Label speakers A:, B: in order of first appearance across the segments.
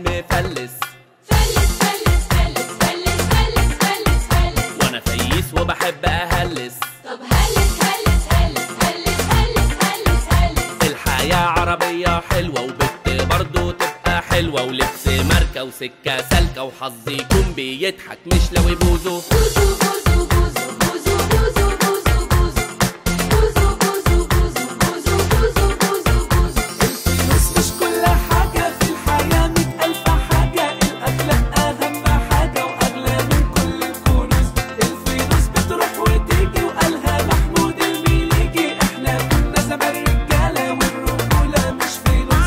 A: مفلس
B: فلس فلس فلس فلس فلس فلس فلس
A: وانا فييس وبحب اهلس
B: طب هلس هلس هلس هلس هلس هلس هلس
A: الحياة عربية حلوة وبت برضو تبقى حلوة ولبس ماركة وسكة سالكة وحظي يكون بيضحك مش لو يبوظوا
B: بوزو بوزو بوزو بوزو بوزو بوزو بوزو بوزو بوزو بوزو بوزو بوزو بوزو بوزو
C: الفلوس مش كل حاجة في الحياة مئة ألف حاجة الأخلاق أهم حاجة وأغلى من كل الكنوز الفلوس بتروح وتيجي وقالها محمود المليجي إحنا كنا زمان رجالة والرجولة مش فلوس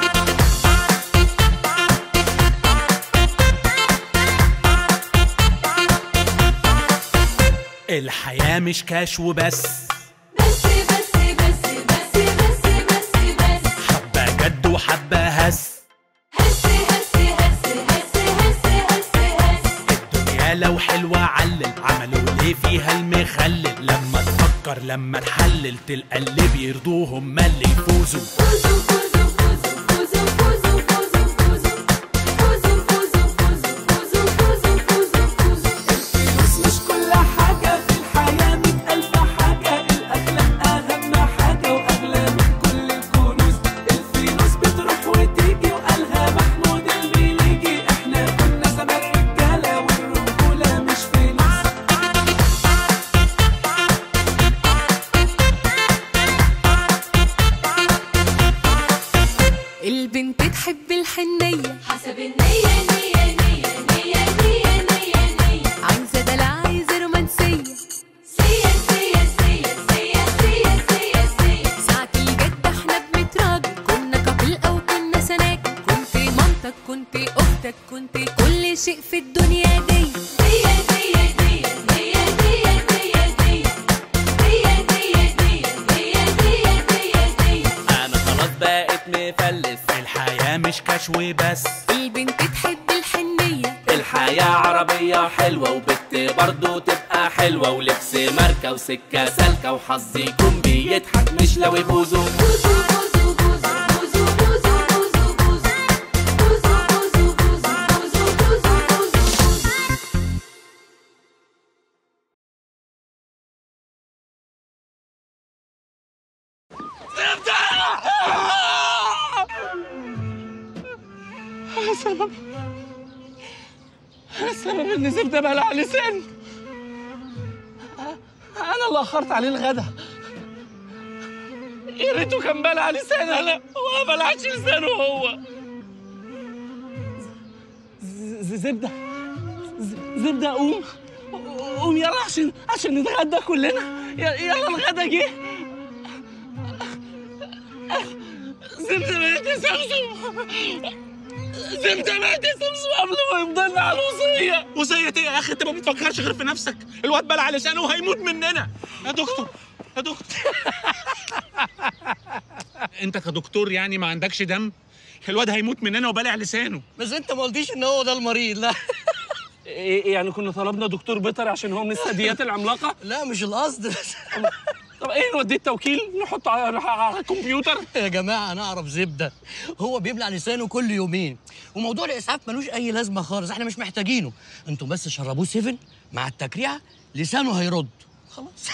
D: الحياة مش كاش وبس
B: بس بس بس بس بس بس بس
D: حبة جد وحبة هس
B: هس هس هس هس هس هس هس
D: الدنيا لو حلوة علل عملوا ليه فيها المخلل لما تفكر لما تحلل تلقى اللي بيرضوهم ما اللي يفوزوا
B: فوزو فوزو فوزو فوزو فوزو فوزو فوزو فوزو فوزو فوزو فوزو فوزو فوزو
C: الفلوس مش كل حاجة في الحياة مئة ألف حاجة الأخلاق أهم حاجة وأغلى من كل الكنوز الفلوس بتروح وتيجي وقالها محمود المليجي إحنا كنا زمان رجالة والرجولة مش فلوس
E: البنت تحب الحنية
B: حسب النية نية نية نية نية نية نية
E: عايزة دلع عايزة رومانسية
B: سيا سيا سيا سيا سيا سيا سيا
E: ساعة الجد احنا بنتراجع كنا كابل او كنا سناجل كنت مامتك كنت اختك كنت كل شيء في الدنيا دي
B: ديا ديا ديا ديا ديا ديا ديا ديا ديا ديا ديا ديا ديا ديا
A: انا خلاص بقيت مفلس
D: الحياة مش كاش وبس
E: البنت تحب الحنية
A: الحياة عربية حلوة وبت برضو تبقى حلوة ولبس ماركة وسكة سالكة وحظي يكون بيضحك مش لو يبوظوا
B: بوزو بوزو بوزو بوزو بوزو بوزو بوزو بوزو بوزو بوزو بوزو بوزو بوزو
C: السبب ان زبده بلع لساني انا اللي اخرت عليه الغدا يا ريته كان بلع لساني انا هو ما بلعش لسانه هو ز- ز- زبده ز- زبده قوم قوم يلا عشان عشان نتغدى كلنا ي- يلا الغدا جه زبده مات يا سمسم زبده مات يا سمسم قبل ما يفضلنا على الوصيه
F: وصية ايه يا اخي انت ما بتفكرش غير في نفسك الواد بلع لسانه وهيموت مننا يا دكتور يا دكتور انت كدكتور يعني ما عندكش دم الواد هيموت مننا وبلع لسانه
G: بس انت ما قلتيش ان هو ده المريض لا
C: إيه إيه يعني كنا طلبنا دكتور بيطري عشان هو من الثدييات العملاقه
G: لا مش القصد بس
C: طب ايه نوديه التوكيل نحطه على على الكمبيوتر
G: يا جماعه انا اعرف زبده هو بيبلع لسانه كل يومين وموضوع الاسعاف ملوش اي لازمه خالص احنا مش محتاجينه انتوا بس شربوه سيفن مع التكريعه لسانه هيرد خلاص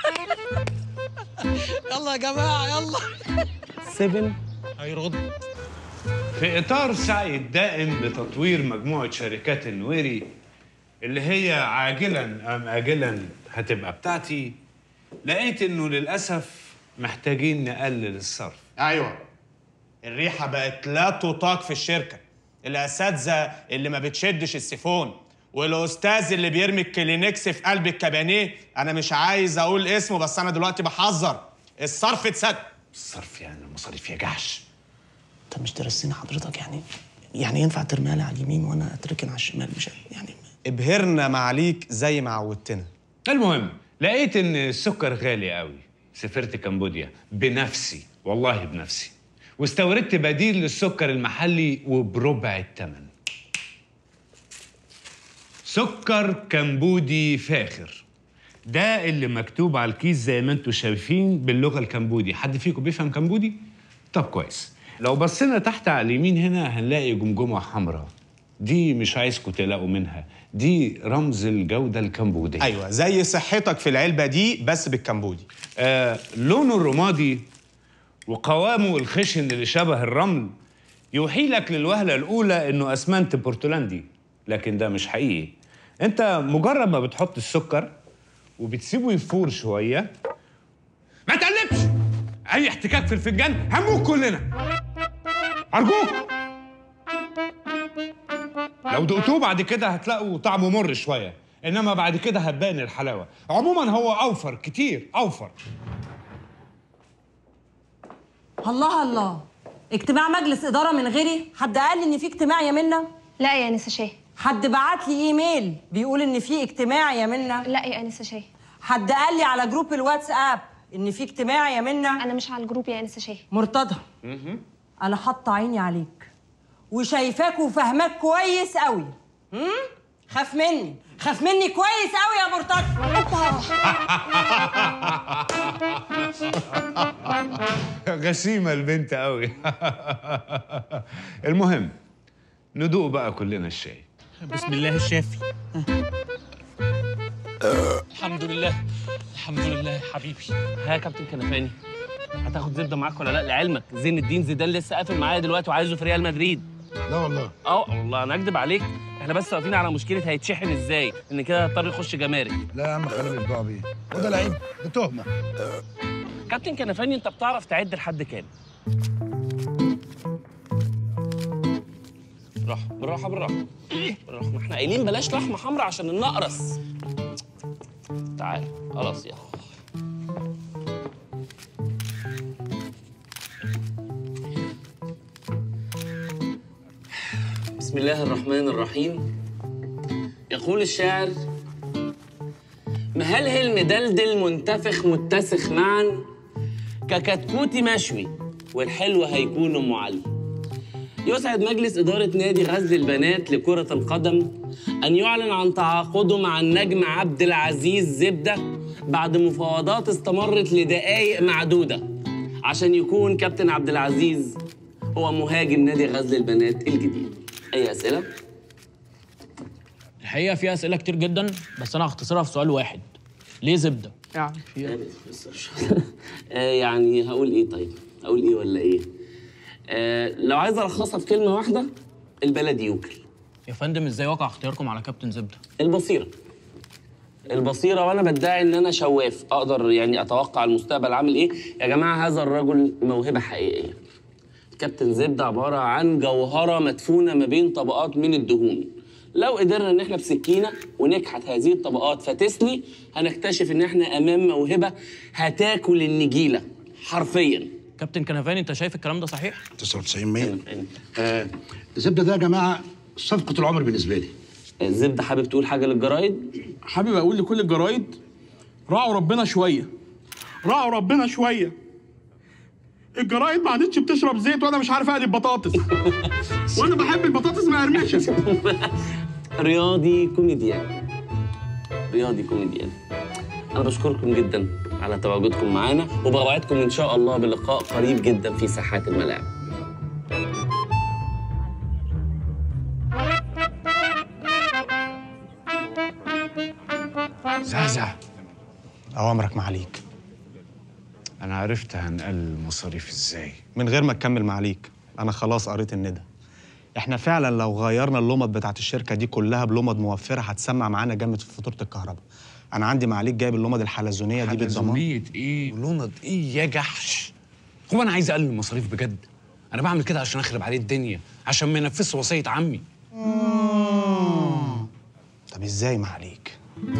G: يلا يا جماعه يلا
C: 7
F: هيرد
H: في إطار سعي الدائم لتطوير مجموعة شركات النويري اللي هي عاجلا أم آجلا هتبقى بتاعتي لقيت إنه للأسف محتاجين نقلل الصرف
I: ايوه الريحه بقت لا تطاق في الشركه الاساتذه اللي ما بتشدش السيفون والاستاذ اللي بيرمي الكلينكس في قلب الكبانيه انا مش عايز اقول اسمه بس انا دلوقتي بحذر الصرف اتسد
H: الصرف يعني المصاريف يا جحش
J: انت مش درسين حضرتك يعني يعني ينفع ترميها لي على اليمين وانا اتركن على الشمال مش يعني
I: ابهرنا معاليك زي ما عودتنا
H: المهم لقيت إن السكر غالي قوي سافرت كمبوديا بنفسي والله بنفسي واستوردت بديل للسكر المحلي وبربع الثمن سكر كمبودي فاخر ده اللي مكتوب على الكيس زي ما انتم شايفين باللغه الكمبودي حد فيكم بيفهم كمبودي طب كويس لو بصينا تحت على اليمين هنا هنلاقي جمجمة حمراء دي مش عايزكم تقلقوا منها دي رمز الجودة الكمبودية
I: ايوه زي صحتك في العلبه دي بس بالكمبودي
H: آه لونه الرمادي وقوامه الخشن اللي شبه الرمل يوحي لك للوهلة الأولى إنه أسمنت بورتلاندي لكن ده مش حقيقي أنت مجرد ما بتحط السكر وبتسيبه يفور شوية ما تقلبش أي احتكاك في الفنجان هموت كلنا أرجوك لو دقتوه بعد كده هتلاقوا طعمه مر شوية إنما بعد كده هتبان الحلاوة عموما هو أوفر كتير أوفر
K: الله الله اجتماع مجلس إدارة من غيري حد قال لي إن في اجتماع يا منى
L: لا يا انسه شاه
K: حد بعت لي ايميل بيقول إن في اجتماع يا منى
L: لا يا انسه شاه
K: حد قال لي على جروب الواتساب إن في اجتماع يا منى
L: انا مش على الجروب يا انسه شاه
K: مرتضى أنا حاطة عيني عليك وشايفاك وفاهماك كويس قوي هم؟ خاف مني خاف مني كويس قوي يا مرتضى
H: غشيمة البنت قوي المهم ندوق بقى كلنا الشاي
D: بسم الله الشافي
A: الحمد لله الحمد لله يا حبيبي ها يا كابتن كنفاني هتاخد زبده معاك ولا لا لعلمك زين الدين زيدان لسه قافل معايا دلوقتي وعايزه في ريال مدريد
M: لا والله
A: اه والله انا اكدب عليك احنا بس واقفين على مشكله هيتشحن ازاي ان كده هيضطر يخش جمارك
M: لا يا عم خلي بالبقى بيه وده لعيب ده تهمه
A: كابتن كنفاني انت بتعرف تعد لحد كام بالراحه بالراحه بالراحه بالراحه ما احنا قايلين بلاش لحمه حمراء عشان النقرس تعال خلاص يا بسم الله الرحمن الرحيم يقول الشاعر مهلهل مدلدل منتفخ متسخ معا ككتكوت مشوي والحلو هيكون ام علي يسعد مجلس إدارة نادي غزل البنات لكرة القدم أن يعلن عن تعاقده مع النجم عبد العزيز زبدة بعد مفاوضات استمرت لدقائق معدودة عشان يكون كابتن عبد العزيز هو مهاجم نادي غزل البنات الجديد أي أسئلة؟
G: الحقيقه في اسئله كتير جدا بس انا هختصرها في سؤال واحد ليه زبده
A: يعني آه يعني هقول ايه طيب هقول ايه ولا ايه آه لو عايز الخصها في كلمه واحده البلد يوكل
G: يا فندم ازاي وقع اختياركم على كابتن زبده
A: البصيره البصيره وانا بدعي ان انا شواف اقدر يعني اتوقع المستقبل عامل ايه يا جماعه هذا الرجل موهبه حقيقيه كابتن زبده عباره عن جوهره مدفونه ما بين طبقات من الدهون لو قدرنا ان احنا بسكينه ونكحت هذه الطبقات فتسلي هنكتشف ان احنا امام موهبه هتاكل النجيله حرفيا
G: كابتن كنفاني انت شايف الكلام ده صحيح
M: 99 100 آه الزبده ده يا جماعه صفقه العمر بالنسبه لي
A: الزبده حابب تقول حاجه للجرايد
F: حابب اقول لكل الجرايد راعوا ربنا شويه راعوا ربنا شويه الجرايد ما عادتش بتشرب زيت وانا مش عارف اقلب بطاطس وانا بحب البطاطس مقرمشه
A: رياضي كوميديان رياضي كوميديان انا بشكركم جدا على تواجدكم معانا وبوعدكم ان شاء الله بلقاء قريب جدا في ساحات الملاعب
H: زعزع
I: اوامرك معاليك
H: انا عرفت هنقلل المصاريف ازاي
I: من غير ما تكمل معاليك انا خلاص قريت الندى احنا فعلا لو غيرنا اللمض بتاعت الشركه دي كلها بلمض موفره هتسمع معانا جامد في فاتوره الكهرباء انا عندي معاليك جايب اللمض الحلزونيه دي بالضمان
H: حلزونية ايه ولوند ايه يا جحش هو انا عايز اقلل المصاريف بجد انا بعمل كده عشان اخرب عليه الدنيا عشان ما ينفذش وصيه عمي
I: طب ازاي معاليك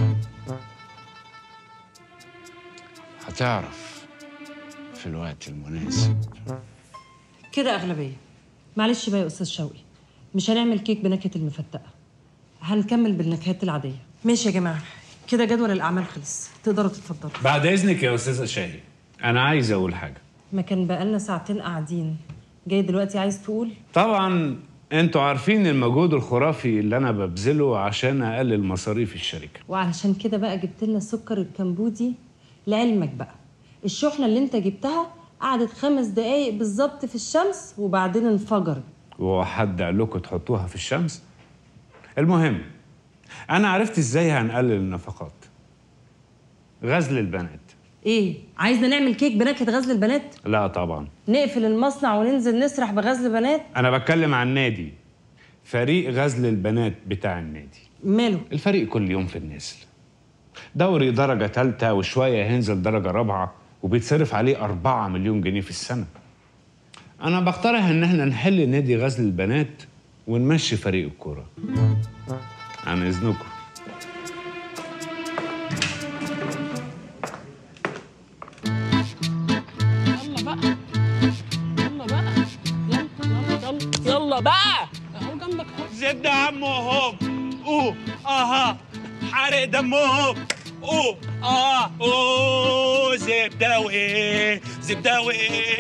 H: هتعرف في الوقت المناسب
K: كده أغلبية معلش بقى يا أستاذ شوقي مش هنعمل كيك بنكهة المفتقة هنكمل بالنكهات العادية ماشي يا جماعة كده جدول الأعمال خلص تقدروا تتفضلوا
H: بعد اذنك يا استاذه شاهي انا عايز اقول حاجه
K: ما كان بقالنا ساعتين قاعدين جاي دلوقتي عايز تقول
H: طبعا انتوا عارفين المجهود الخرافي اللي انا ببذله عشان اقلل مصاريف الشركه
K: وعلشان كده بقى جبت لنا السكر الكمبودي لعلمك بقى الشحنة اللي انت جبتها قعدت خمس دقايق بالظبط في الشمس وبعدين انفجرت
H: وحد قال لكم تحطوها في الشمس المهم انا عرفت ازاي هنقلل النفقات غزل البنات
K: ايه عايزنا نعمل كيك بنكهه غزل البنات
H: لا طبعا
K: نقفل المصنع وننزل نسرح بغزل بنات
H: انا بتكلم عن نادي فريق غزل البنات بتاع النادي
K: ماله
H: الفريق كل يوم في النزل دوري درجة تالتة وشوية هينزل درجة رابعة وبيتصرف عليه أربعة مليون جنيه في السنة أنا بقترح إن احنا نحل نادي غزل البنات ونمشي فريق الكورة عن إذنكم
A: يلا بقى يلا بقى يلا يلا يلا يلا بقى اهو جنبك اهو
D: زبدة عمهم اوه اها حرق دمهم اوه اه اوه زبداوي زبداوي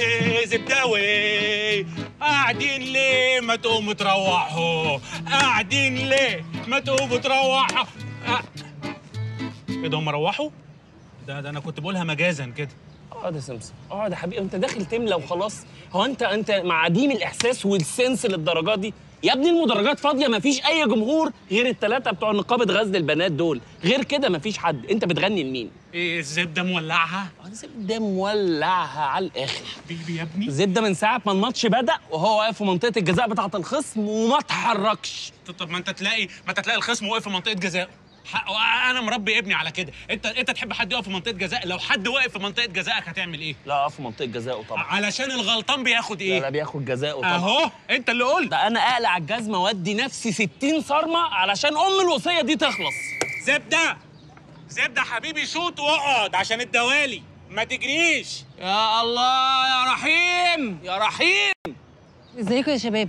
D: زبداوي قاعدين ليه ما تقوموا تروحوا قاعدين ليه ما تقوموا تروحوا آه. ايه ده هم روحوا ده ده انا كنت بقولها مجازا كده
A: اقعد يا سمسم اقعد يا حبيبي انت داخل تملى وخلاص هو انت انت معديم الاحساس والسنس للدرجات دي يا ابني المدرجات فاضيه مفيش اي جمهور غير الثلاثه بتوع نقابه غزل البنات دول غير كده مفيش حد انت بتغني لمين
D: ايه الزبده مولعها
A: الزبده مولعها على الاخر
D: حبيبي يا ابني
A: الزبده من ساعه ما الماتش بدا وهو واقف في منطقه الجزاء بتاعه الخصم وما اتحركش
D: طب ما انت تلاقي ما انت تلاقي الخصم واقف في منطقه جزاء حق- انا مربي ابني على كده انت انت تحب حد يقف في منطقه جزاء لو حد واقف في منطقه جزائك هتعمل ايه
A: لا اقف في منطقه جزاءه طبعا
D: علشان الغلطان بياخد
A: لا
D: ايه
A: لا بياخد جزاءه طبعا
D: اهو انت اللي قلت
A: ده انا اقلع الجزمه وادي نفسي 60 صرمه علشان ام الوصيه دي تخلص
D: زبده زبده حبيبي شوط واقعد عشان الدوالي ما تجريش
A: يا الله يا رحيم يا رحيم
K: ازيكم يا شباب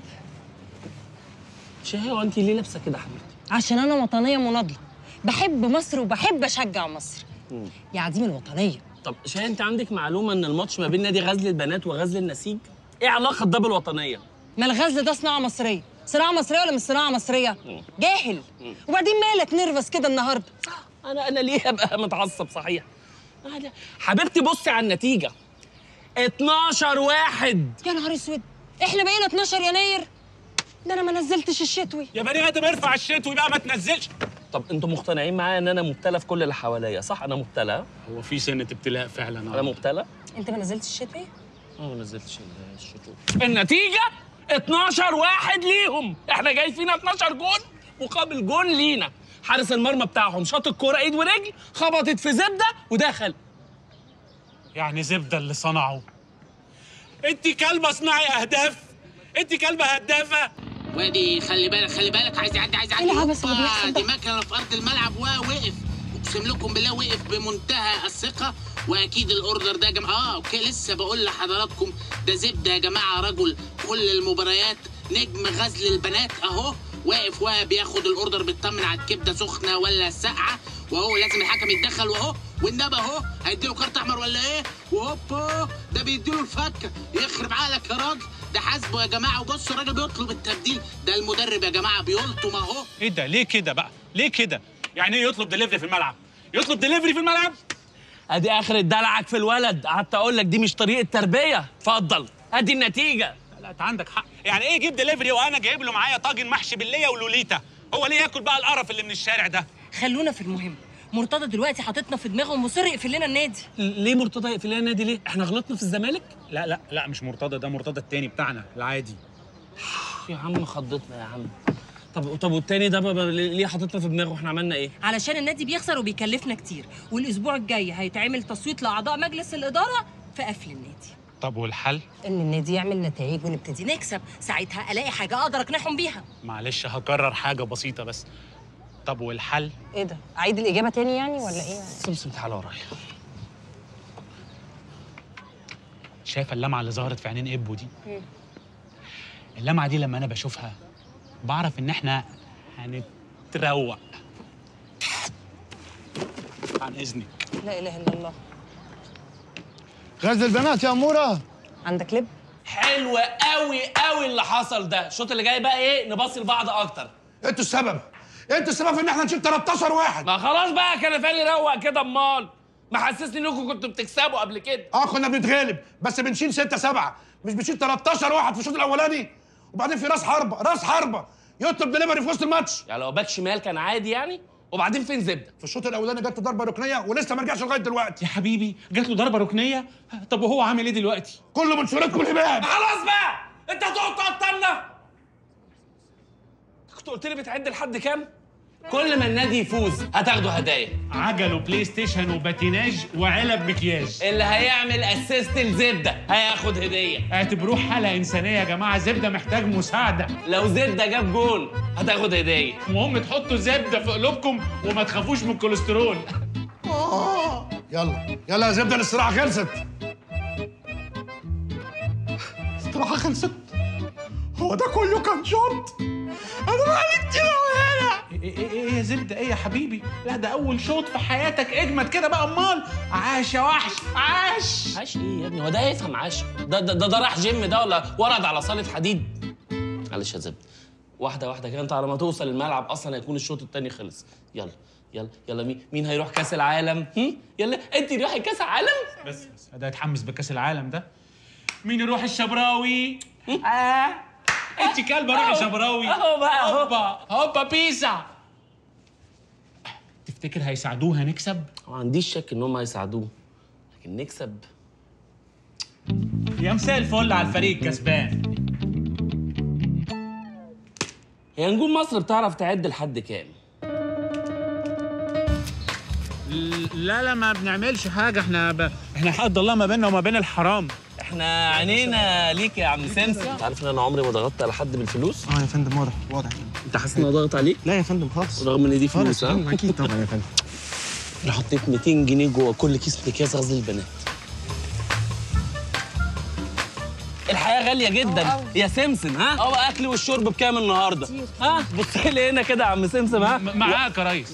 A: شهي هو انت ليه لابسه كده يا حبيبتي
K: عشان انا وطنيه مناضله بحب مصر وبحب اشجع مصر يا عديم الوطنيه
A: طب شهي انت عندك معلومه ان الماتش ما بين نادي غزل البنات وغزل النسيج ايه علاقه ده بالوطنيه
K: ما الغزل ده صناعه مصريه صناعه مصريه ولا مش صناعه مصريه جاهل وبعدين مالك نرفز كده النهارده
A: انا انا ليه ابقى متعصب صحيح أنا- حبيبتي بصي على النتيجه 12 واحد
K: يا نهار اسود احنا بقينا 12 يناير ده انا ما نزلتش الشتوي
D: يا بني ادم ارفع الشتوي بقى ما تنزلش
A: طب انتوا مقتنعين معايا ان انا مبتلى في كل اللي حواليا صح انا مبتلى
D: هو في سنه ابتلاء فعلا
A: انا مبتلى
K: انت ما نزلتش الشتوي
A: اه ما نزلتش الشتوت النتيجه 12 واحد ليهم احنا جاي فينا 12 جون مقابل جون لينا حارس المرمى بتاعهم شاط الكوره ايد ورجل خبطت في زبده ودخل
D: يعني زبده اللي صنعه انت كلبه صناعي اهداف انت كلبه هدافه
N: وادي خلي بالك خلي بالك عايز يعدي عايز يعدي
K: إيه العبث اللي
N: هوبا،
K: بيحصل ده؟
N: دي مكنه في ارض الملعب ووقف اقسم لكم بالله وقف بمنتهى الثقه واكيد الاوردر ده يا جماعه اه اوكي لسه بقول لحضراتكم ده زبده يا جماعه رجل كل المباريات نجم غزل البنات اهو واقف وبياخد الاوردر بيطمن على الكبده سخنه ولا ساقعه وهو لازم الحكم يتدخل واهو والنبي اهو هيديله كارت احمر ولا ايه وهوبا ده بيديله الفكه يخرب عقلك يا راجل ده حاسبه يا جماعه وبصوا الراجل بيطلب التبديل ده المدرب يا جماعه بيلطم اهو
D: ايه ده ليه كده بقى ليه كده يعني ايه يطلب دليفري في الملعب يطلب دليفري في الملعب
A: ادي اخر دلعك في الولد قعدت اقول لك دي مش طريقه تربيه اتفضل ادي النتيجه
D: لا انت عندك حق يعني ايه يجيب دليفري وانا جايب له معايا طاجن محشي بالليه ولوليتا هو ليه ياكل بقى القرف اللي من الشارع ده
K: خلونا في المهم مرتضى دلوقتي حاططنا في دماغه ومصر يقفل لنا النادي
A: ليه مرتضى يقفل لنا النادي ليه احنا غلطنا في الزمالك
D: لا لا لا مش مرتضى ده مرتضى التاني بتاعنا العادي
A: يا عم خضتنا يا عم طب طب والتاني ده بقى ليه حاططنا في دماغه احنا عملنا ايه
K: علشان النادي بيخسر وبيكلفنا كتير والاسبوع الجاي هيتعمل تصويت لاعضاء مجلس الاداره في قفل النادي
D: طب والحل
K: ان النادي يعمل نتائج ونبتدي نكسب ساعتها الاقي حاجه اقدر اقنعهم بيها
D: معلش هكرر حاجه بسيطه بس طب والحل
K: ايه ده اعيد الاجابه تاني يعني ولا ايه
A: سمسم تعالى ورايا
D: شايفه اللمعه اللي ظهرت في عينين ابو دي اللمعه دي لما انا بشوفها بعرف ان احنا هنتروق عن اذنك
K: لا اله الا الله
M: غزل البنات يا اموره
K: عندك لب
A: حلو قوي قوي اللي حصل ده الشوط اللي جاي بقى ايه نبصي لبعض اكتر
M: انتوا السبب انتوا السبب في ان احنا نشيل 13 واحد
A: ما خلاص بقى كنفاني روق كده امال محسسني انكم كنتوا بتكسبوا قبل كده
M: اه كنا بنتغلب بس بنشيل ستة سبعة مش بنشيل 13 واحد في الشوط الاولاني وبعدين في راس حربة راس حربة يطلب دليفري في وسط الماتش
A: يعني لو باك شمال كان عادي يعني وبعدين فين زبده
M: في الشوط الاولاني جت ضربة ركنية ولسه ما رجعش لغاية دلوقتي
D: يا حبيبي جات له ضربه ركنيه طب وهو عامل ايه دلوقتي
M: كله من شريطكم الهباب
A: خلاص بقى انت هتقعد تعطلنا كنت قلت لي بتعد لحد كام كل ما النادي يفوز هتاخدوا هدايا
D: عجل وبلاي ستيشن وباتيناج وعلب مكياج
A: اللي هيعمل اسيست لزبده هياخد هديه
D: اعتبروه حالة إنسانية يا جماعة زبدة محتاج مساعدة
A: لو زبده جاب جول هتاخد هديه
D: المهم تحطوا زبدة في قلوبكم وما تخافوش من الكوليسترول
M: يلا يلا يا زبدة الاستراحة خلصت استراحة خلصت هو ده كله كان شوط انا بقالي كتير قوي هنا
D: ايه ايه ايه يا زبدة ايه يا حبيبي لا ده أول شوط في حياتك اجمد كده بقى أمال عاش يا وحش عاش
A: عاش ايه يا ابني هو ده يفهم عاش ده ده ده, ده راح جيم ده ولا ورد على صاله حديد معلش يا زبده واحده واحده كده انت على ما توصل الملعب اصلا هيكون الشوط الثاني خلص يلا يلا يلا مين مين هيروح كاس العالم هم؟ يلا انت روحي كاس العالم
D: بس بس ده يتحمس بكأس العالم ده مين يروح الشبراوي اه انت كلبة روحي
A: أهو.
D: شبراوي
A: أهو بقى، أهو.
D: هوبا هوبا بيسا تفتكر هيساعدوها نكسب؟
A: ما عنديش شك ان هم هيساعدوه لكن نكسب
D: يا مساء الفل على الفريق الكسبان
A: هي نجوم مصر بتعرف تعد لحد كام
D: لا لا ما بنعملش حاجة احنا ب... احنا حد الله ما بيننا وما بين الحرام
A: احنا عينينا ليك يا عم سمسم انت عارف ان انا عمري ما ضغطت على حد بالفلوس
J: اه يا فندم واضح واضح
A: انت حاسس ان انا ضاغط عليك
J: لا يا فندم خالص
A: رغم ان دي فلوس
J: خالص يا فندم،
A: ها
J: اكيد طبعا يا فندم
A: انا حطيت 200 جنيه جوه كل كيس من اكياس غزل البنات الحياه غاليه جدا يا سمسم ها اه اكل والشرب بكام النهارده ها بص لي هنا كده يا عم سمسم ها
D: م- معاك يا ريس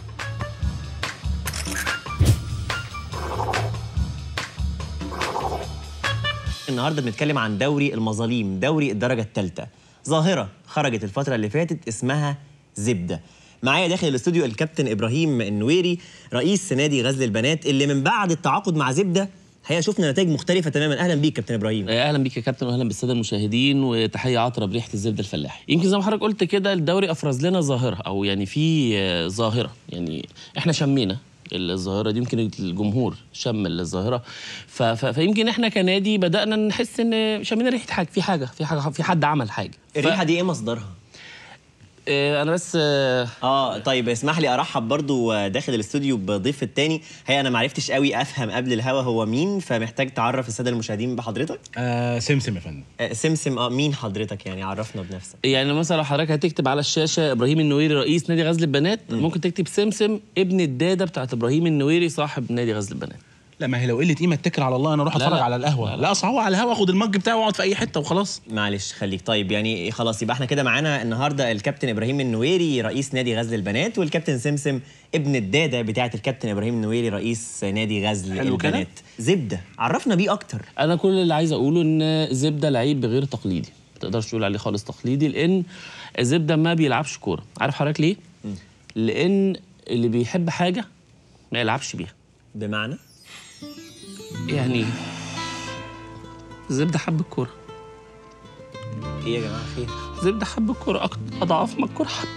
O: النهارده بنتكلم عن دوري المظاليم دوري الدرجه الثالثه ظاهره خرجت الفتره اللي فاتت اسمها زبده معايا داخل الاستوديو الكابتن ابراهيم النويري رئيس نادي غزل البنات اللي من بعد التعاقد مع زبده هي شفنا نتائج مختلفه تماما اهلا بيك كابتن ابراهيم
A: اهلا بيك يا كابتن واهلا بالساده المشاهدين وتحيه عطره بريحه الزبده الفلاحي يمكن زي ما حضرتك قلت كده الدوري افرز لنا ظاهره او يعني في آه، ظاهره يعني احنا شمينا الظاهره دي يمكن الجمهور شم الظاهره ف- ف- فيمكن احنا كنادي بدانا نحس ان شمينا ريحه حاجه في حاجه في حاجه في حد عمل حاجه
O: الريحه دي ايه مصدرها
A: آه، انا بس آه،
O: اه طيب اسمح لي ارحب برضو آه، داخل الاستوديو بضيف التاني هي انا معرفتش قوي افهم قبل الهوا هو مين فمحتاج تعرف الساده المشاهدين بحضرتك
P: آه سمسم يا فندم
O: آه سمسم اه مين حضرتك يعني عرفنا بنفسك
A: يعني مثلا لو حضرتك هتكتب على الشاشه ابراهيم النويري رئيس نادي غزل البنات ممكن تكتب سمسم ابن الداده بتاعت ابراهيم النويري صاحب نادي غزل البنات
P: لا ما هي لو قله قيمه اتكل على الله انا اروح
A: لا،
P: اتفرج
A: لا.
P: على القهوه لا, اصل هو على الهوا اخد المج بتاعي واقعد في اي حته وخلاص
O: معلش خليك طيب يعني خلاص يبقى احنا كده معانا النهارده الكابتن ابراهيم النويري رئيس نادي غزل البنات والكابتن سمسم ابن الداده بتاعه الكابتن ابراهيم النويري رئيس نادي غزل
A: حلو كده؟
O: البنات زبده عرفنا بيه اكتر
A: انا كل اللي عايز اقوله ان زبده لعيب غير تقليدي ما تقدرش تقول عليه خالص تقليدي لان زبده ما بيلعبش كوره عارف حضرتك ليه لان اللي بيحب حاجه ما يلعبش بيها
O: بمعنى
A: يعني زبده حب الكوره
O: ايه يا جماعه خير
A: زبده حب الكوره اكتر اضعاف ما الكوره حب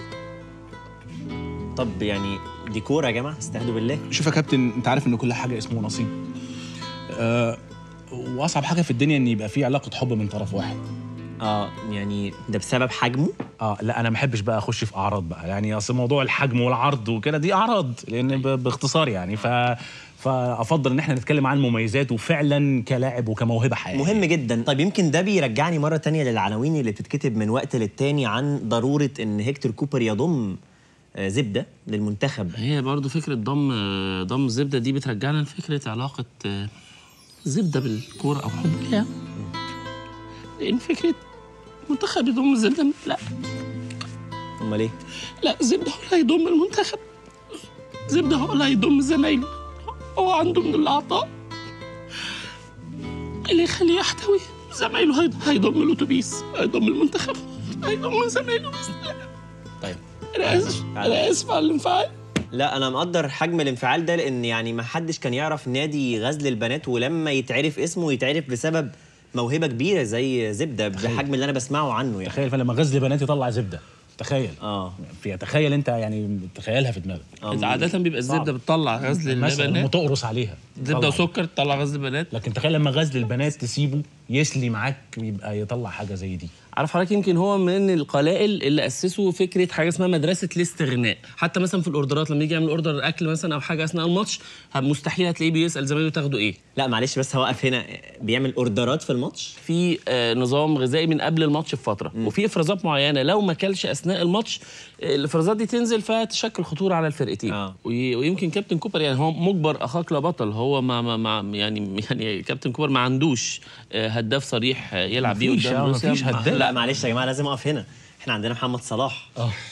O: طب يعني دي كوره يا جماعه استهدوا بالله
P: شوف يا كابتن انت عارف ان كل حاجه اسمه نصيب آه واصعب حاجه في الدنيا ان يبقى في علاقه حب من طرف واحد
O: اه يعني ده بسبب حجمه
P: اه لا انا ما احبش بقى اخش في اعراض بقى يعني اصل موضوع الحجم والعرض وكده دي اعراض لان ب- باختصار يعني ف فافضل ان احنا نتكلم عن مميزاته فعلا كلاعب وكموهبه حقيقيه
O: مهم جدا طيب يمكن ده بيرجعني مره تانية للعناوين اللي بتتكتب من وقت للتاني عن ضروره ان هيكتور كوبر يضم آه، زبده للمنتخب
A: هي برضو فكره ضم ضم زبده دي بترجعنا لفكره علاقه آه، زبده بالكوره او حب ليها لان فكره منتخب يضم زبده لا
O: امال ايه
A: لا زبده هو اللي هيضم المنتخب زبده هو اللي هيضم زمايله هو عنده من العطاء اللي يخليه يحتوي زمايله هيض- هيضم الاتوبيس هيضم المنتخب هيضم زمايله بس
O: طيب
A: انا اسف انا اسف على الانفعال
O: لا انا مقدر حجم الانفعال ده لان يعني ما حدش كان يعرف نادي غزل البنات ولما يتعرف اسمه يتعرف بسبب موهبه كبيره زي زبده بحجم اللي انا بسمعه عنه يعني
P: تخيل فلما غزل بنات يطلع زبده تخيل
O: اه
P: في تخيل انت يعني تخيلها في دماغك
A: عادة بيبقى الزبدة بتطلع غزل
P: مثلا
A: البنات
P: وتقرص عليها
A: زبدة
P: طلع.
A: وسكر تطلع غزل البنات
P: لكن تخيل لما غزل البنات تسيبه يسلي معاك يبقى يطلع حاجه زي دي
A: عارف حضرتك يمكن هو من القلائل اللي اسسوا فكره حاجه اسمها مدرسه الاستغناء حتى مثلا في الاوردرات لما يجي يعمل اوردر اكل مثلا او حاجه اثناء الماتش مستحيل هتلاقيه بيسال زمايله تاخدوا ايه
O: لا معلش بس هوقف هنا بيعمل اوردرات في الماتش
A: في آه، نظام غذائي من قبل الماتش بفتره وفي افرازات معينه لو ما كلش اثناء الماتش آه، الافرازات دي تنزل فتشكل خطوره على الفرقتين
O: آه.
A: وي- ويمكن كابتن كوبر يعني هو مجبر اخاك لا بطل هو ما, ما, ما يعني يعني كابتن كوبر ما عندوش آه، هداف صريح آه، يلعب بيه
P: مفيش،
A: قدام
P: آه،
A: روسيا
P: مفيش هداف.
O: لا معلش يا جماعه لازم اقف هنا احنا عندنا محمد صلاح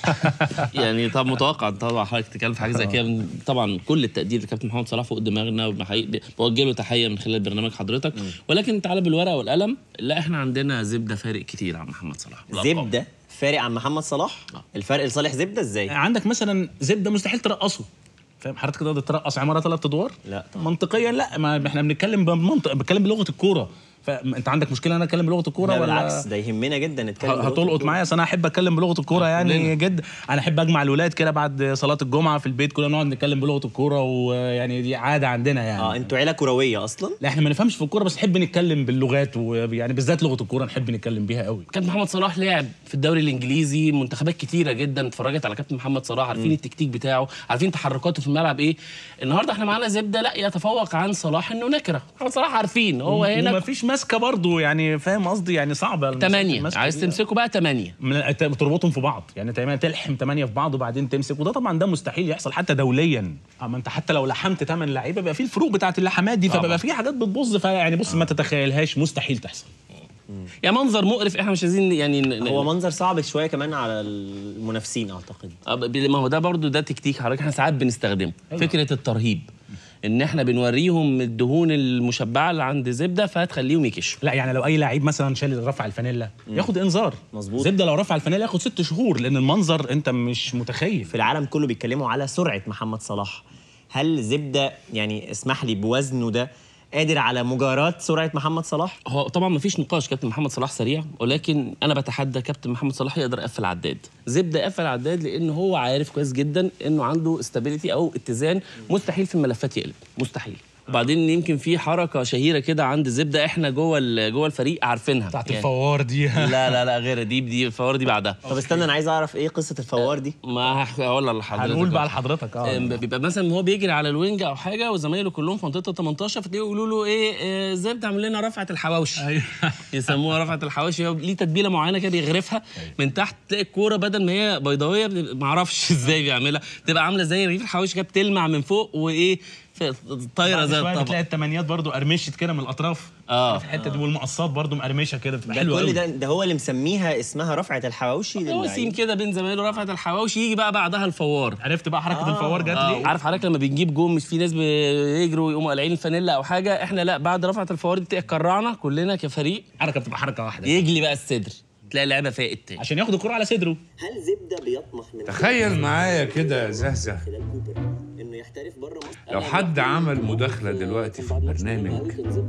A: يعني طب متوقع طبعا حضرتك تتكلم في حاجه زي كده من- طبعا كل التقدير لكابتن محمد صلاح فوق دماغنا وبحقيقي- بوجه له تحيه من خلال برنامج حضرتك ولكن تعالى بالورقه والقلم لا احنا عندنا زبده فارق كتير عن محمد صلاح بالأرقام.
O: زبده فارق عن محمد صلاح الفرق لصالح زبده ازاي
P: عندك مثلا زبده مستحيل ترقصه فاهم حضرتك تقدر ترقص عماره ثلاث ادوار
O: لا
P: منطقيا لا ما احنا بنتكلم بمنطق بنتكلم بلغه الكوره فانت عندك مشكله انا اتكلم بلغه الكوره
O: لا
P: ولا
O: بالعكس ده يهمنا جدا نتكلم
P: ه-
O: بلغة
P: هتلقط
O: الكورة.
P: معايا أصل انا احب اتكلم بلغه الكوره يعني جد انا احب اجمع الولاد كده بعد صلاه الجمعه في البيت كلنا نقعد نتكلم بلغه الكوره ويعني دي عاده عندنا يعني
O: اه انتوا عيله كرويه اصلا
P: لا احنا ما نفهمش في الكوره بس نحب نتكلم باللغات ويعني بالذات لغه الكوره نحب نتكلم بيها قوي
A: كابتن محمد صلاح لعب في الدوري الانجليزي منتخبات كتيره جدا اتفرجت على كابتن محمد صلاح عارفين
O: مم.
A: التكتيك بتاعه عارفين تحركاته في الملعب ايه النهارده احنا معانا زبده لا يتفوق عن صلاح انه نكره محمد صلاح عارفين هو هنا
P: ومفيش ماسكه برضه يعني فاهم قصدي يعني صعبه
A: تمانية
P: الماسكة
A: عايز
P: دي.
A: تمسكه بقى تمانية
P: من تربطهم في بعض يعني تمام تلحم ثمانيه في بعض وبعدين تمسك وده طبعا ده مستحيل يحصل حتى دوليا اما انت حتى لو لحمت ثمان لعيبه بيبقى في الفروق بتاعت اللحمات دي
A: طبعاً.
P: فبيبقى في حاجات بتبظ فيعني بص ما تتخيلهاش مستحيل تحصل
A: يعني منظر مقرف احنا مش عايزين يعني ن-
O: هو منظر صعب شويه كمان على المنافسين اعتقد
A: آه، ب- ما هو ده برضو ده تكتيك حضرتك احنا ساعات بنستخدمه
O: أيوة.
A: فكره الترهيب ان احنا بنوريهم الدهون المشبعه اللي عند زبده فهتخليهم يكشوا
P: لا يعني لو اي لعيب مثلا شال رفع الفانيلا ياخد انذار
O: مظبوط
P: زبده لو رفع الفانيلا ياخد ست شهور لان المنظر انت مش متخيل
O: في العالم كله بيتكلموا على سرعه محمد صلاح هل زبده يعني اسمح لي بوزنه ده قادر على مجاراه سرعه محمد صلاح
A: هو طبعا ما فيش نقاش كابتن محمد صلاح سريع ولكن انا بتحدى كابتن محمد صلاح يقدر يقفل عداد زبده يقفل عداد لان هو عارف كويس جدا انه عنده استابيليتي او اتزان مستحيل في الملفات يقلب مستحيل وبعدين يمكن في حركه شهيره كده عند زبده احنا جوه ال- جوه الفريق عارفينها
P: بتاعت
A: يعني-
P: الفوار دي
A: لا لا لا غير دي دي الفوار دي بعدها
O: طب استنى انا عايز اعرف ايه قصه الفوار دي
A: ما هقول لحضرتك
P: هنقول بقى لحضرتك اه
A: آم، بيبقى مثلا هو بيجري على الوينج او حاجه وزمايله كلهم في منطقه 18 فتلاقيه يقولوا له ايه آه، زبده اعمل لنا رفعه الحواوشي
P: ايوه
A: يسموها رفعه الحواوشي هو ليه تتبيله معينه كده بيغرفها من تحت تلاقي الكوره بدل ما هي بيضاويه بتبقى- ما اعرفش ازاي بيعملها بتبقى عامله زي رغيف الحواوشي كده بتلمع من فوق وايه في- طايره
P: بعد
A: زي
P: شوية
A: الطبق
P: بتلاقي التمانيات برضو قرمشت كده من الاطراف
A: اه
P: في الحته دي والمقصات برضو مقرمشه كده بتبقى
O: ده
P: حلوه
O: كل
P: قوي
O: ده ده هو اللي مسميها اسمها رفعه الحواوشي
A: هو
O: للعيب.
A: سيم كده بين زمايله رفعه الحواوشي يجي بقى بعدها الفوار
P: عرفت بقى حركه
O: آه.
P: الفوار جت
A: آه.
P: ليه
A: عارف حضرتك لما بنجيب جون مش في ناس بيجروا ويقوموا قالعين الفانيلا او حاجه احنا لا بعد رفعه الفوار دي كرعنا كلنا كفريق
P: حركه بتبقى حركه واحده
A: يجلي بقى الصدر تلاقي اللعيبه فاقت تاني
P: عشان ياخد الكره على صدره
O: هل زبده بيطمح من
H: تخيل معايا كده يا زهزه
O: خلال كوبر انه يحترف بره مصر
H: لو حد عمل مداخلة دلوقتي في البرنامج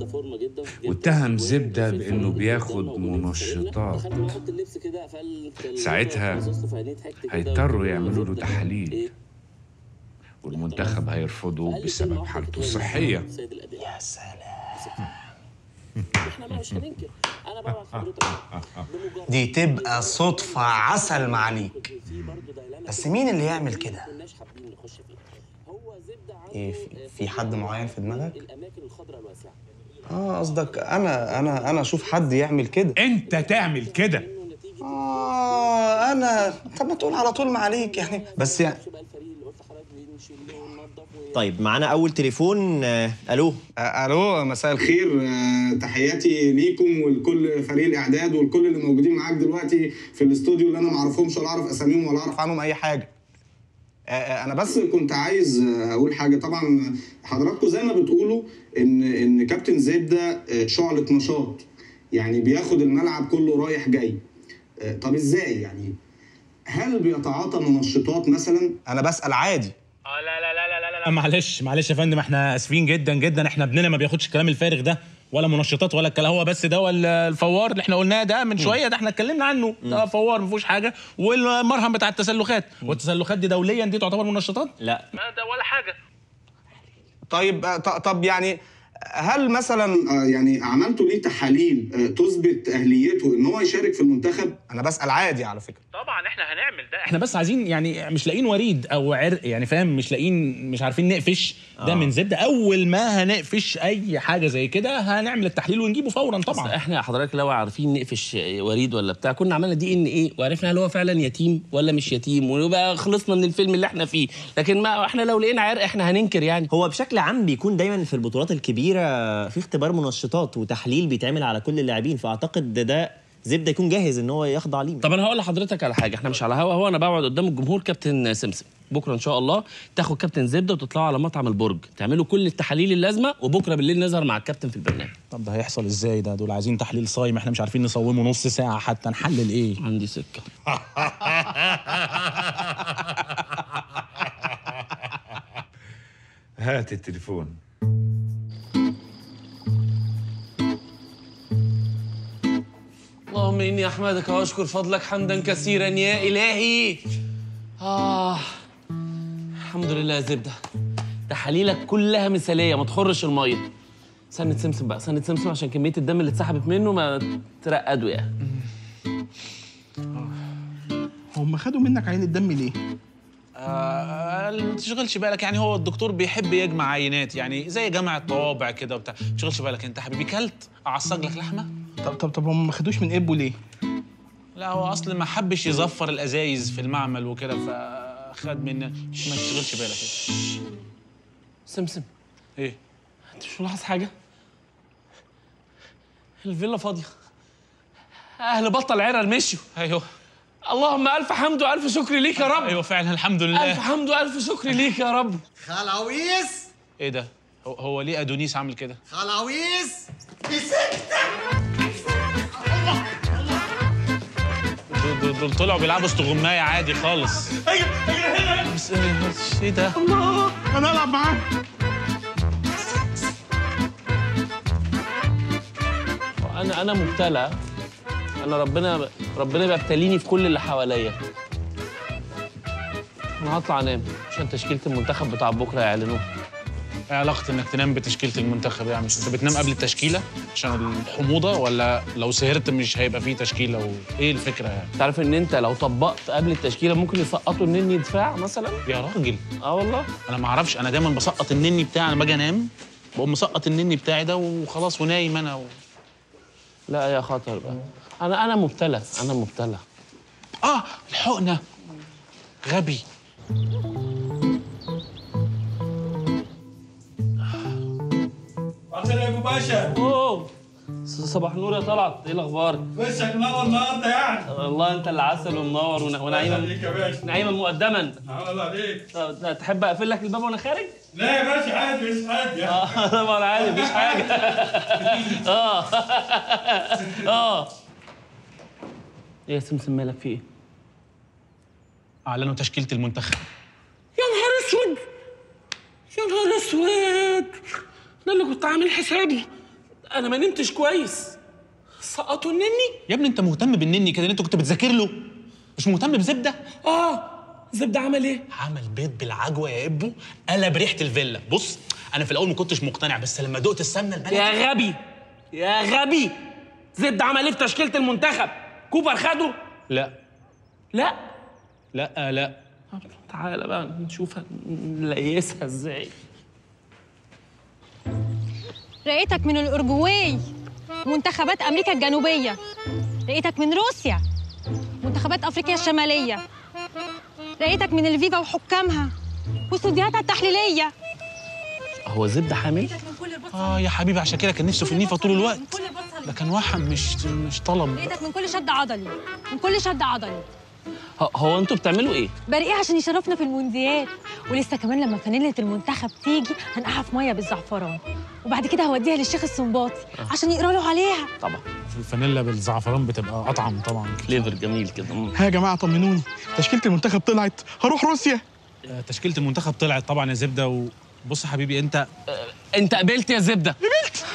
H: واتهم زبدة بأنه بياخد منشطات ساعتها هيضطروا يعملوا له تحاليل والمنتخب هيرفضه بسبب حالته الصحية
J: يا سلام
A: احنا مش هننكر انا ببعت حضرتك
J: دي تبقى صدفة عسل معاليك بس مين اللي يعمل كده؟ ايه في, في حد معين في دماغك؟
A: الاماكن الخضراء الواسعه
J: اه قصدك انا انا انا اشوف حد يعمل كده
H: انت تعمل كده
J: اه انا طب ما تقول على طول معاليك يعني بس يعني
O: طيب معانا اول تليفون آه، الو
J: آه، الو مساء الخير آه، تحياتي ليكم ولكل فريق الاعداد ولكل اللي موجودين معاك دلوقتي في الاستوديو اللي انا ما اعرفهمش ولا اعرف اساميهم ولا اعرف عنهم اي حاجه آه، آه، انا بس كنت عايز آه، اقول حاجه طبعا حضراتكم زي ما بتقولوا ان ان كابتن زيد ده آه، شعله نشاط يعني بياخد الملعب كله رايح جاي آه، طب ازاي يعني هل بيتعاطى منشطات مثلا انا بسال عادي
D: لا لا لا لا لا معلش معلش يا فندم احنا اسفين جدا جدا احنا ابننا ما بياخدش الكلام الفارغ ده ولا منشطات ولا الكلام هو بس ده ولا الفوار اللي احنا قلناه ده من شويه ده احنا اتكلمنا عنه ده فوار ما فيهوش حاجه والمرهم بتاع التسلخات والتسلخات دي دوليا دي تعتبر منشطات
O: لا
D: ما ده ولا حاجه
J: طيب آه، ط- طب يعني هل مثلا آه، يعني عملتوا ليه تحاليل آه، تثبت اهليته ان هو يشارك في المنتخب انا بسال عادي على فكره
D: طبعا احنا هنعمل ده احنا بس عايزين يعني مش لاقيين وريد او عرق يعني فاهم مش لاقيين مش عارفين نقفش ده
A: آه.
D: من زبده اول ما هنقفش اي حاجه زي كده هنعمل التحليل ونجيبه فورا
A: طبعا
D: طبعا
A: احنا حضرتك لو عارفين نقفش وريد ولا بتاع كنا عملنا دي ان ايه وعرفنا هل هو فعلا يتيم ولا مش يتيم ويبقى خلصنا من الفيلم اللي احنا فيه لكن ما احنا لو لقينا عرق احنا هننكر يعني
O: هو بشكل عام بيكون دايما في البطولات الكبيره في اختبار منشطات وتحليل بيتعمل على كل اللاعبين فاعتقد ده, ده زبده يكون جاهز ان هو يخضع ليه
A: طب انا هقول لحضرتك على حاجه احنا مش على هوا هو انا بقعد قدام الجمهور كابتن سمسم بكره ان شاء الله تاخد كابتن زبده وتطلعوا على مطعم البرج تعملوا كل التحاليل اللازمه وبكره بالليل نظهر مع الكابتن في البرنامج
D: طب ده هيحصل ازاي ده دول عايزين تحليل صايم احنا مش عارفين نصومه نص ساعه حتى نحلل ايه
A: عندي سكه
H: هات التليفون
A: اللهم اني احمدك واشكر فضلك حمدا كثيرا يا الهي اه الحمد لله يا زبده تحاليلك كلها مثاليه ما تخرش الميه سنة سمسم بقى سنة سمسم عشان كمية الدم اللي اتسحبت منه ما ترقدوا يعني
F: هم خدوا منك عين الدم ليه؟
D: آه ما تشغلش بالك يعني هو الدكتور بيحب يجمع عينات يعني زي جمع الطوابع كده وبتاع ما تشغلش بالك انت حبيبي كلت اعصج لك لحمه
F: طب طب طب هم ما خدوش من ابو ليه؟
D: لا هو اصل ما حبش يزفر الازايز في المعمل وكده فخد منا ما تشغلش بالك
A: سمسم
D: ايه
A: انت مش ملاحظ حاجة؟ الفيلا فاضية أهل بطل عرر مشيوا
D: ايوه
A: اللهم ألف حمد وألف شكر ليك يا رب
D: ايوه فعلا الحمد لله
A: ألف حمد وألف شكر ليك يا رب
Q: خلاويص
D: ايه ده هو, هو ليه ادونيس عامل كده
Q: خلاويص مسكتك
D: دول- دول, دول طلعوا بيلعبوا استغماية عادي خالص بس بس ايه ده
F: الله انا العب معاه
A: أنا أنا مبتلى أنا ربنا ربنا بيبتليني في كل اللي حواليا أنا هطلع أنام عشان تشكيلة المنتخب بتاع بكرة يعلنوه
D: ايه علاقة انك تنام بتشكيلة المنتخب يعني مش انت بتنام قبل التشكيلة عشان الحموضة ولا لو سهرت مش هيبقى فيه تشكيلة وايه الفكرة يعني
A: تعرف إن أنت لو طبقت قبل التشكيلة ممكن يسقطوا النني دفاع مثلا
D: يا راجل
A: اه والله
D: انا ما اعرفش انا دايما بسقط النني بتاعي انا باجي انام بقوم مسقط النني بتاعي ده وخلاص ونايم انا و...
A: لا يا خطر بقى أنا أنا مبتلى أنا مبتلى
D: اه الحقنة غبي
C: عسل يا ابو باشا
A: اوه صباح النور يا طلعت ايه الاخبار؟
C: وشك منور النهارده يعني
A: والله انت اللي عسل ومنور ون- ونعيما
C: عليك يا باشا
A: نعيما مقدما
C: الله عليك
A: طب تحب اقفل لك الباب وانا خارج؟
C: لا يا باشا عادي مش عادي
A: اه طبعا عادي مفيش حاجه اه اه ايه يا سمسم مالك في ايه؟
D: اعلنوا تشكيلة المنتخب
A: يا نهار اسود يا نهار اسود ده اللي كنت عامل حسابي انا ما نمتش كويس سقطوا النني
D: يا ابني انت مهتم بالنني كده اللي انت كنت بتذاكر له مش مهتم بزبده
A: اه زبده عمل ايه
D: عمل بيض بالعجوه يا ابو قلب ريحه الفيلا بص انا في الاول ما كنتش مقتنع بس لما دقت السمنه البلدي
A: يا غبي يا غبي زبده عمل ايه في تشكيله المنتخب كوبر خده
D: لا
A: لا
D: لا لا
A: تعالى بقى نشوف نليسها ازاي
R: لقيتك من الأورجواي منتخبات أمريكا الجنوبية لقيتك من روسيا منتخبات أفريقيا الشمالية لقيتك من الفيفا وحكامها واستوديوهاتها التحليلية
A: هو زبده حامل
D: اه يا حبيبي عشان كده كان نفسه في النيفه طول الوقت ده كان وحم مش مش طلب
R: لقيتك من كل شد عضلي من كل شد عضلي
A: هو- هو انتوا بتعملوا ايه
R: برقيه عشان يشرفنا في المونديال ولسه كمان لما فانيلة المنتخب تيجي هنقعها في ميه بالزعفران وبعد كده هوديها للشيخ السنباطي عشان يقرا له عليها
A: طبعا
D: الفانيلا بالزعفران بتبقى اطعم طبعا
A: فليفر جميل كده
F: ها يا جماعه طمنوني تشكيله المنتخب طلعت هروح روسيا
D: آه، تشكيله المنتخب طلعت طبعا يا زبده وبص يا حبيبي انت
A: انت قبلت يا زبده قبلت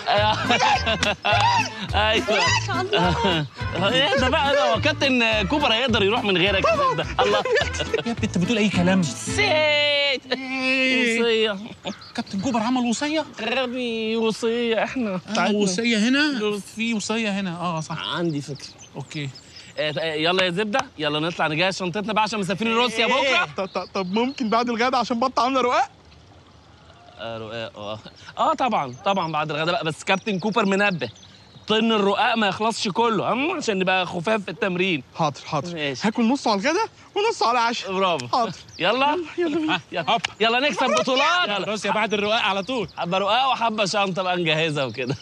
A: ايوه ايه ده بقى ده هو كابتن كوبر هيقدر يروح من غيرك يا زبده الله
D: يا ابني انت بتقول اي كلام
A: نسيت وصيه
D: كابتن كوبر عمل وصيه
A: غبي وصيه احنا
D: آه وصيه هنا في وصيه هنا اه صح
A: عندي فكره
D: اوكي
A: آه، يلا يا زبده يلا نطلع نجهز شنطتنا بقى عشان مسافرين روسيا بكره
F: طب- طب- طب ممكن بعد الغدا عشان بطه عامله رقاق
A: آه، رقاق اه اه طبعا طبعا بعد الغداء بقى بس كابتن كوبر منبه طن الرقاق ما يخلصش كله أم عشان نبقى خفاف في التمرين
F: حاضر حاضر
A: ماشي
F: هاكل نصه على الغدا ونصه على العشاء
A: برافو
F: حاضر
A: يلا
F: يلا بينا
A: يلا, يلا نكسب بطولات يلا
D: روسيا بعد الرقاق على طول
A: حبه رقاق وحبه شنطه بقى نجهزها وكده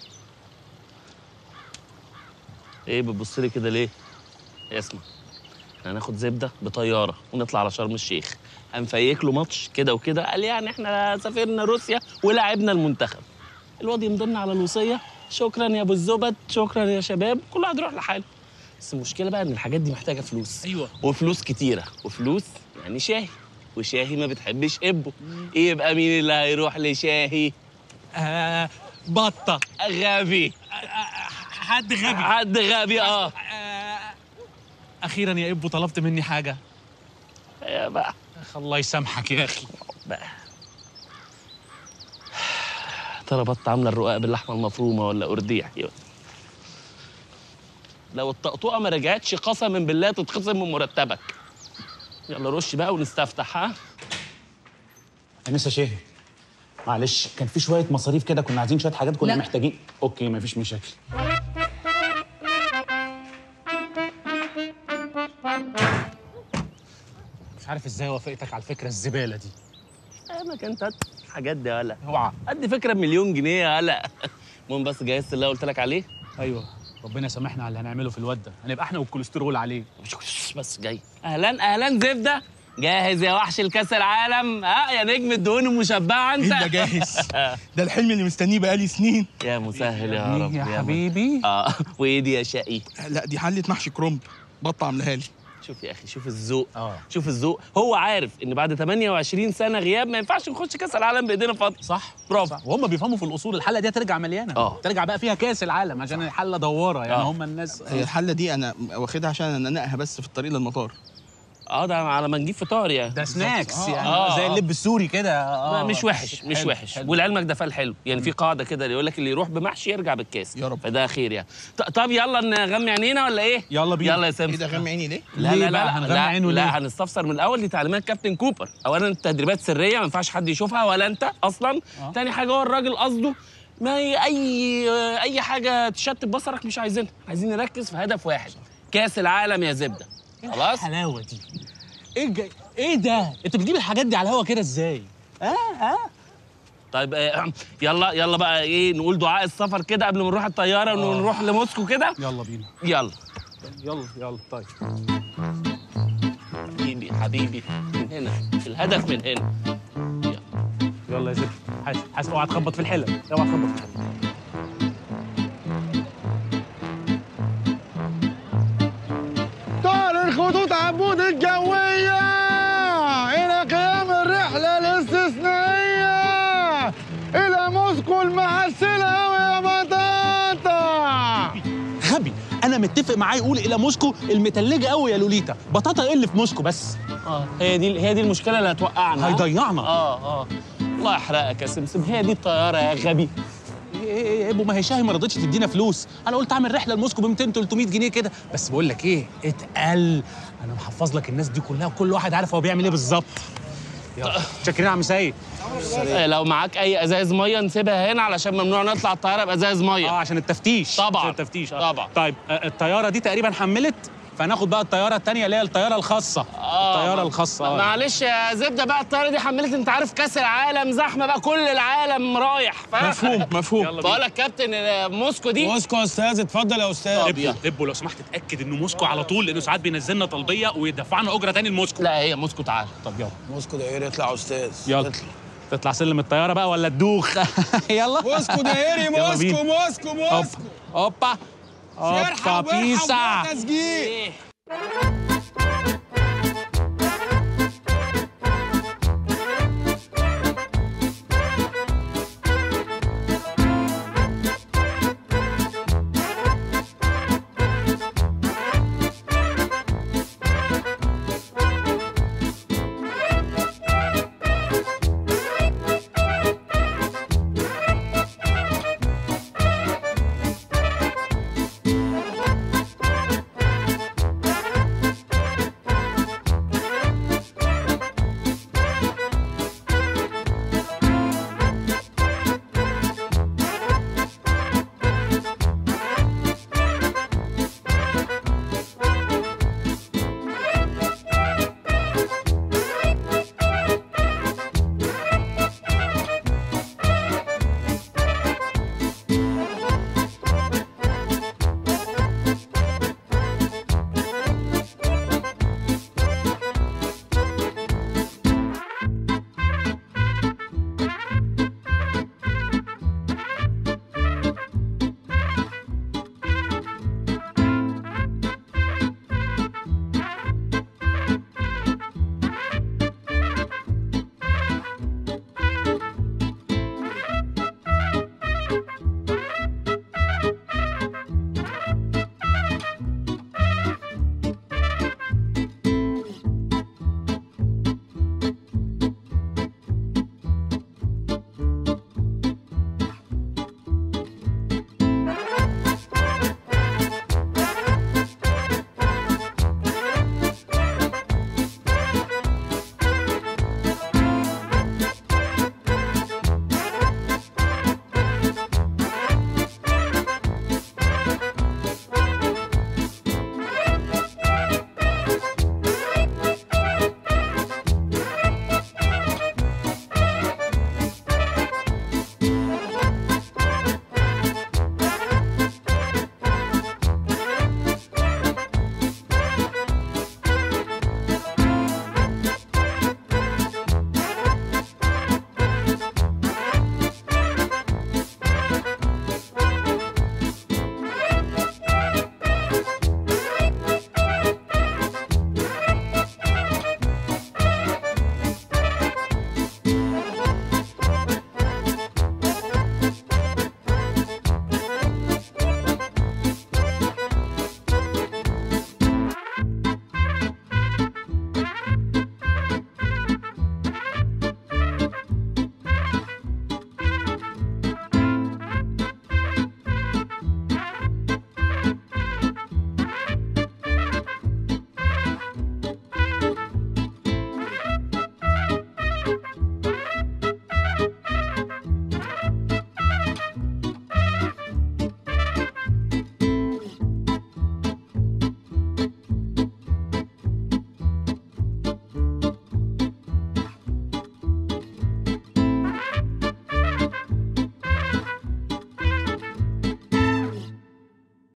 A: ايه بتبص لي كده ليه اسمع احنا هناخد زبده بطياره ونطلع على شرم الشيخ هنفيك له ماتش كده وكده قال يعني احنا سافرنا روسيا ولعبنا المنتخب الواد يمضلنا على الوصيه شكرا يا ابو الزبد شكرا يا شباب كل واحد يروح لحاله بس المشكله بقى ان الحاجات دي محتاجه فلوس
D: ايوه
A: وفلوس كتيره وفلوس يعني شاهي وشاهي ما بتحبش ابه ايه يبقى مين اللي هيروح لشاهي
D: آه بطه
A: غبي
D: حد غبي
A: حد غبي اه
D: اخيرا يا ابو طلبت مني حاجه
A: يا بقى
D: الله يسامحك يا اخي
A: بقى ترى بط عامله الرقاق باللحمه المفرومه ولا قرديح يلا. لو الطقطوقه ما رجعتش قسما بالله تتخصم من مرتبك يلا رش بقى ونستفتح ها
P: انسه شاهي معلش كان في شويه مصاريف كده كنا عايزين شويه حاجات كنا
K: لا.
P: محتاجين اوكي مفيش مشاكل
D: مش عارف ازاي وافقتك على الفكره الزباله دي
A: انا كنت هات الحاجات دي يا هلا
D: اوعى
A: قد فكره بمليون جنيه يا هلا المهم بس جهزت اللي أنا قلت لك عليه
D: ايوه ربنا يسامحنا على اللي هنعمله في الواد ده هنبقى احنا والكوليسترول عليه
A: بس جاي اهلا اهلا زبده جاهز يا وحش الكاس العالم ها يا نجم الدهون المشبعه انت
F: إيه ده جاهز؟ ده الحلم اللي مستنيه بقالي سنين
A: يا مسهل يا رب
F: يا
A: من-
F: حبيبي.
A: اه وايه دي يا شقي
F: لا دي حلة محشي كرنب بطه عاملاها لي
A: شوف يا اخي شوف الذوق شوف الذوق هو عارف ان بعد 28 سنه غياب ما ينفعش نخش كاس العالم بايدينا فاضيه
D: صح
A: برافو
D: وهم بيفهموا في الاصول الحله دي هترجع مليانه
A: اه.
D: ترجع بقى فيها كاس العالم عشان الحله دواره يعني
A: اه.
D: هم الناس
F: هي الحلة دي أنا واخدها عشان أنقها بس في الطريق للمطار
A: اه ده على ما نجيب فطار يعني
D: ده سناكس
A: آه،
D: يعني
A: آه،
D: زي
A: آه.
D: اللب السوري كده
A: لا
D: اه
A: مش وحش مش
D: حلو،
A: وحش
D: حلو.
A: ولعلمك ده فال حلو يعني في قاعده كده اللي يقول لك اللي يروح بمحشي يرجع بالكاس يا رب فده خير يعني ط- طب يلا نغمي عينينا ولا ايه
D: يلا بينا.
A: يلا يا سامي
F: إيه ده غمي عيني ليه؟
A: لا
D: ليه
A: لا
D: بقى؟
A: لا
D: هنغمي
A: لا,
D: عينه ليه؟
A: لا هنستفسر من الاول دي تعليمات كابتن كوبر اولا التدريبات سريه ما ينفعش حد يشوفها ولا انت اصلا
D: آه.
A: تاني حاجه هو الراجل قصده ما هي اي اي حاجه تشتت بصرك مش عايزينها عايزين نركز في هدف واحد كاس العالم يا زبده خلاص
D: الحلاوه دي ايه الج... ايه ده انت بتجيب الحاجات دي على الهوا كده ازاي اه اه
A: طيب آه، يلا يلا بقى ايه نقول دعاء السفر كده قبل ما نروح الطياره ونروح لموسكو كده
D: يلا بينا
A: يلا
D: يلا يلا طيب
A: حبيبي حبيبي من هنا الهدف من هنا
D: يلا يا زبده حاسب حاسب اوعى تخبط في الحلل اوعى تخبط في الحلل
Q: طار الخطوط عبود الجوية إلى قيام الرحلة الاستثنائية إلى موسكو المعسلة ويا بطاطا
D: غبي انا متفق معاه يقول الى موسكو المتلجه قوي يا لوليتا بطاطا ايه اللي في موسكو بس
A: اه هي دي هي دي المشكله اللي هتوقعنا
D: هيضيعنا.
A: اه اه الله يحرقك يا سمسم هي دي الطياره يا غبي
D: ايه ايه ايه ابو ما هي شاهي ما رضتش تدينا فلوس انا قلت اعمل رحله لموسكو ب 200 300 جنيه كده بس بقول لك ايه اتقل انا محفظ لك الناس دي كلها وكل واحد عارف هو بيعمل ايه بالظبط يلا شاكرين يا عم سيد
A: آه، لو معاك اي ازاز ميه نسيبها هنا علشان ممنوع نطلع الطياره بازاز ميه
D: اه عشان التفتيش
A: طبعا
D: عشان التفتيش آه.
A: طبعا
D: طيب آه، الطياره دي تقريبا حملت فهناخد بقى الطياره الثانيه اللي هي الطياره الخاصه
A: آه،
D: الطياره
A: ما-
D: الخاصه آه.
A: معلش يا زبده بقى الطياره دي حملت انت عارف كاس العالم زحمه بقى كل العالم رايح فاهم؟
F: مفهوم مفهوم
D: يلا بينا.
A: بقول لك كابتن آه، موسكو دي
I: موسكو يا استاذ اتفضل يا استاذ
D: ابو ابو لو سمحت اتاكد انه موسكو على طول لانه ساعات بينزلنا طلبيه ويدفعنا اجره تاني لموسكو
A: لا هي موسكو تعال
D: طب يلا
I: موسكو دايري اطلع يا استاذ
D: يلا تطلع سلم الطياره بقى ولا تدوخ يلا
I: موسكو دايري
D: يلا
I: موسكو
D: بينا.
I: موسكو موسكو
D: اوبا اوبا
I: فرحة
D: اوبا
I: وبرحة
D: بيسا
I: وتسجيل